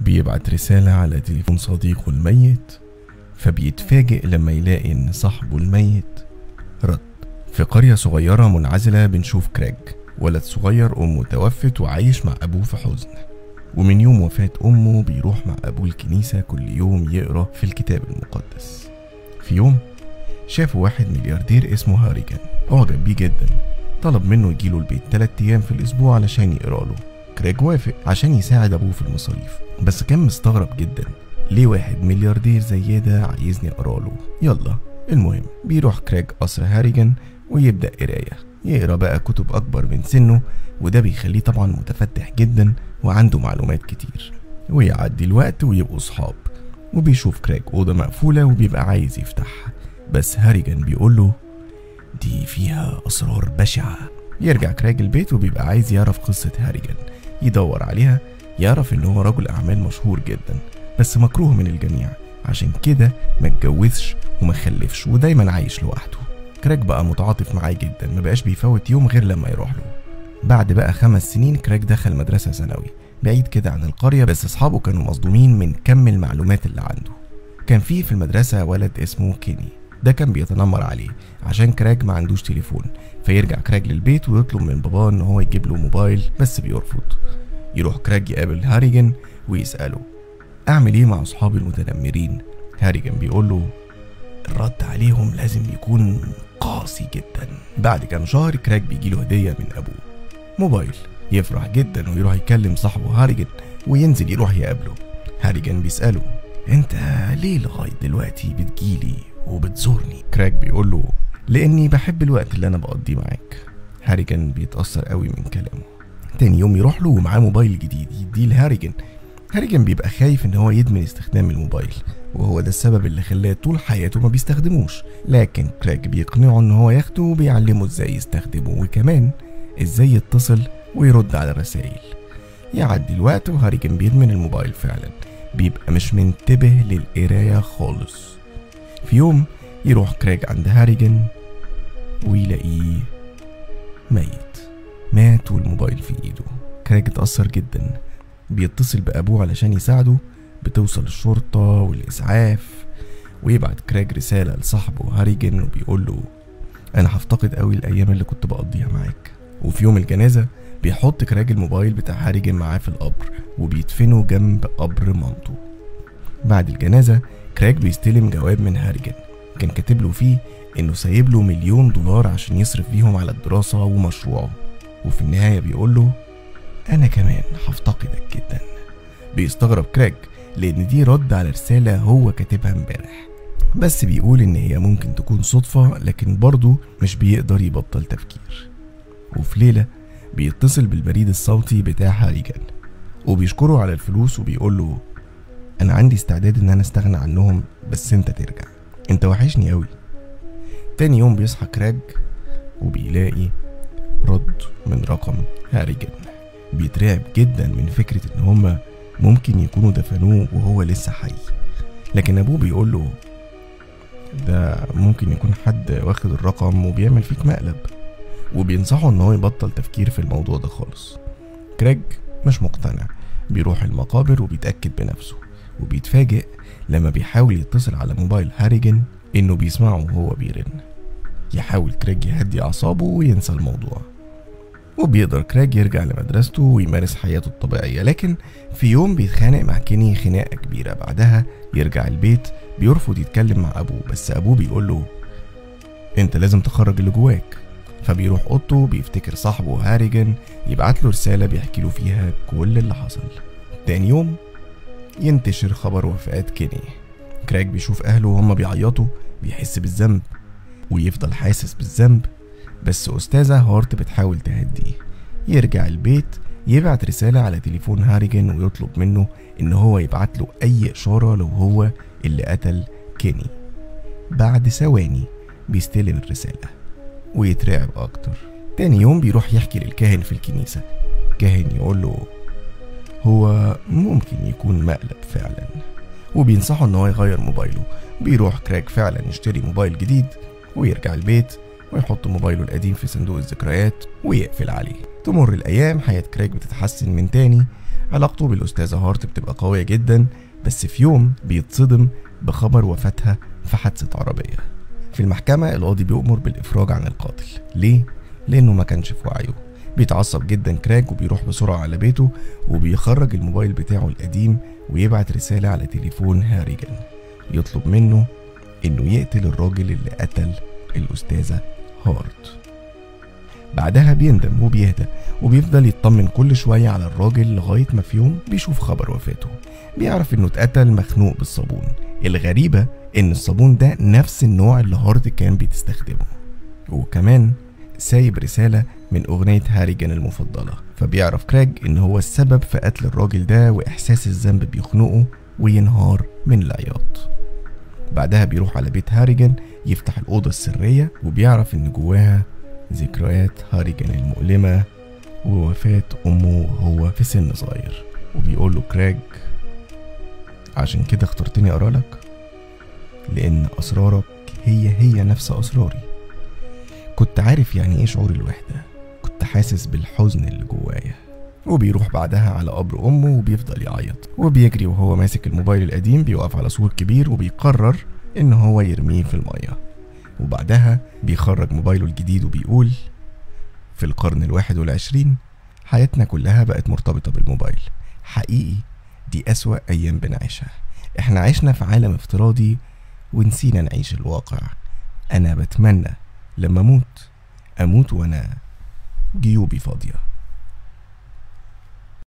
بيبعت رسالة على تليفون صديقه الميت فبيتفاجئ لما يلاقي إن صاحبه الميت رد في قرية صغيرة منعزلة بنشوف كراج ولد صغير أمه توفت وعايش مع أبوه في حزن ومن يوم وفاة أمه بيروح مع أبوه الكنيسة كل يوم يقرأ في الكتاب المقدس في يوم شافوا واحد ملياردير اسمه هاريجان أعجب بيه جدا طلب منه يجيله البيت تلات أيام في الأسبوع علشان يقرأ له كريج وافق عشان يساعد أبوه في المصاريف بس كان مستغرب جدا ليه واحد ملياردير زي ده عايزني أقرأ له يلا المهم بيروح كريج قصر هاريجان ويبدأ قراية يقرأ بقى كتب أكبر من سنه وده بيخليه طبعا متفتح جدا وعنده معلومات كتير ويعدي الوقت ويبقوا صحاب وبيشوف كريج أوضة مقفولة وبيبقى عايز يفتحها بس هاريجان بيقول له دي فيها أسرار بشعة يرجع كراج البيت وبيبقى عايز يعرف قصة هاريجان يدور عليها يعرف إن هو رجل أعمال مشهور جدا بس مكروه من الجميع عشان كده ما اتجوزش وما خلفش ودايما عايش لوحده كراج بقى متعاطف معاه جدا ما بقاش بيفوت يوم غير لما يروح له بعد بقى خمس سنين كراج دخل مدرسة ثانوي بعيد كده عن القرية بس أصحابه كانوا مصدومين من كم المعلومات اللي عنده كان في في المدرسة ولد اسمه كيني ده كان بيتنمر عليه عشان كراج ما عندوش تليفون فيرجع كراج للبيت ويطلب من باباه ان هو يجيب له موبايل بس بيرفض يروح كراج يقابل هاريجن ويسأله اعمل ايه مع اصحابي المتنمرين هاريجن بيقول له الرد عليهم لازم يكون قاسي جدا بعد كام شهر كراج بيجيله هدية من ابوه موبايل يفرح جدا ويروح يكلم صاحبه هاريجن وينزل يروح يقابله هاريجن بيسأله انت ليه لغاية دلوقتي بتجيلي وبتزورني كراك بيقول له لاني بحب الوقت اللي انا بقضيه معاك هاريجن بيتأثر قوي من كلامه تاني يوم يروح له ومعاه موبايل جديد يديه لهاريجن هاريجن بيبقى خايف ان هو يدمن استخدام الموبايل وهو ده السبب اللي خلاه طول حياته ما بيستخدموش لكن كراك بيقنعه ان هو ياخده وبيعلمه ازاي يستخدمه وكمان ازاي يتصل ويرد على الرسائل يعدي الوقت وهاريجن بيدمن الموبايل فعلا بيبقى مش منتبه للقراية خالص في يوم يروح كراج عند هاريجن ويلاقيه ميت مات والموبايل في ايده كراج اتأثر جدا بيتصل بأبوه علشان يساعده بتوصل الشرطة والإسعاف ويبعت كراج رسالة لصاحبه هاريجن وبيقول له أنا هفتقد قوي الأيام اللي كنت بقضيها معاك وفي يوم الجنازة بيحط كراج الموبايل بتاع هاريجن معاه في القبر وبيدفنه جنب قبر مامته بعد الجنازة كراج بيستلم جواب من هاريجن كان كاتب له فيه انه سايب له مليون دولار عشان يصرف بيهم على الدراسة ومشروعه وفي النهاية بيقول له انا كمان هفتقدك جدا بيستغرب كراج لان دي رد على رسالة هو كاتبها امبارح بس بيقول ان هي ممكن تكون صدفة لكن برضه مش بيقدر يبطل تفكير وفي ليلة بيتصل بالبريد الصوتي بتاع هاريجان وبيشكره على الفلوس وبيقول له انا عندي استعداد ان انا استغنى عنهم بس انت ترجع انت وحشني قوي تاني يوم بيصحى كراج وبيلاقي رد من رقم هاريجن بيترعب جدا من فكرة ان هما ممكن يكونوا دفنوه وهو لسه حي لكن ابوه بيقول له ده ممكن يكون حد واخد الرقم وبيعمل فيك مقلب وبينصحه ان هو يبطل تفكير في الموضوع ده خالص كراج مش مقتنع بيروح المقابر وبيتأكد بنفسه وبيتفاجئ لما بيحاول يتصل على موبايل هاريجن انه بيسمعه وهو بيرن يحاول كراج يهدي اعصابه وينسى الموضوع وبيقدر كراج يرجع لمدرسته ويمارس حياته الطبيعية لكن في يوم بيتخانق مع كيني خناقة كبيرة بعدها يرجع البيت بيرفض يتكلم مع أبوه بس أبوه بيقول له أنت لازم تخرج اللي جواك فبيروح أوضته بيفتكر صاحبه هاريجن يبعت له رسالة بيحكي له فيها كل اللي حصل تاني يوم ينتشر خبر وفاة كيني كراج بيشوف أهله وهم بيعيطوا بيحس بالذنب ويفضل حاسس بالذنب بس أستاذة هارت بتحاول تهديه يرجع البيت يبعت رسالة على تليفون هاريجن ويطلب منه إن هو يبعت له أي إشارة لو هو اللي قتل كيني بعد ثواني بيستلم الرسالة ويترعب أكتر تاني يوم بيروح يحكي للكاهن في الكنيسة كاهن يقول له هو ممكن يكون مقلب فعلا وبينصحه ان هو يغير موبايله بيروح كراك فعلا يشتري موبايل جديد ويرجع البيت ويحط موبايله القديم في صندوق الذكريات ويقفل عليه تمر الأيام حياة كراك بتتحسن من تاني علاقته بالأستاذة هارت بتبقى قوية جدا بس في يوم بيتصدم بخبر وفاتها في حادثة عربية في المحكمة القاضي بيؤمر بالإفراج عن القاتل ليه؟ لأنه ما كانش في وعيه بيتعصب جدا كراك وبيروح بسرعة على بيته وبيخرج الموبايل بتاعه القديم ويبعت رسالة على تليفون هاريجان يطلب منه إنه يقتل الراجل اللي قتل الأستاذة هارت بعدها بيندم وبيهدى وبيفضل يطمن كل شوية على الراجل لغاية ما في يوم بيشوف خبر وفاته بيعرف انه اتقتل مخنوق بالصابون الغريبة ان الصابون ده نفس النوع اللي هارت كان بتستخدمه وكمان سايب رسالة من أغنية هاريجان المفضلة فبيعرف كراج إن هو السبب في قتل الراجل ده وإحساس الذنب بيخنقه وينهار من العياط بعدها بيروح على بيت هاريجان يفتح الأوضة السرية وبيعرف إن جواها ذكريات هاريجان المؤلمة ووفاة أمه وهو في سن صغير وبيقول له كراج عشان كده اخترتني أقرأ لك لأن أسرارك هي هي نفس أسراري كنت عارف يعني إيه شعور الوحدة كنت حاسس بالحزن اللي جوايا وبيروح بعدها على قبر أمه وبيفضل يعيط وبيجري وهو ماسك الموبايل القديم بيوقف على سور كبير وبيقرر إن هو يرميه في المية وبعدها بيخرج موبايله الجديد وبيقول في القرن الواحد والعشرين حياتنا كلها بقت مرتبطة بالموبايل حقيقي دي أسوأ أيام بنعيشها احنا عشنا في عالم افتراضي ونسينا نعيش الواقع أنا بتمنى لما أموت أموت وأنا جيوبي فاضية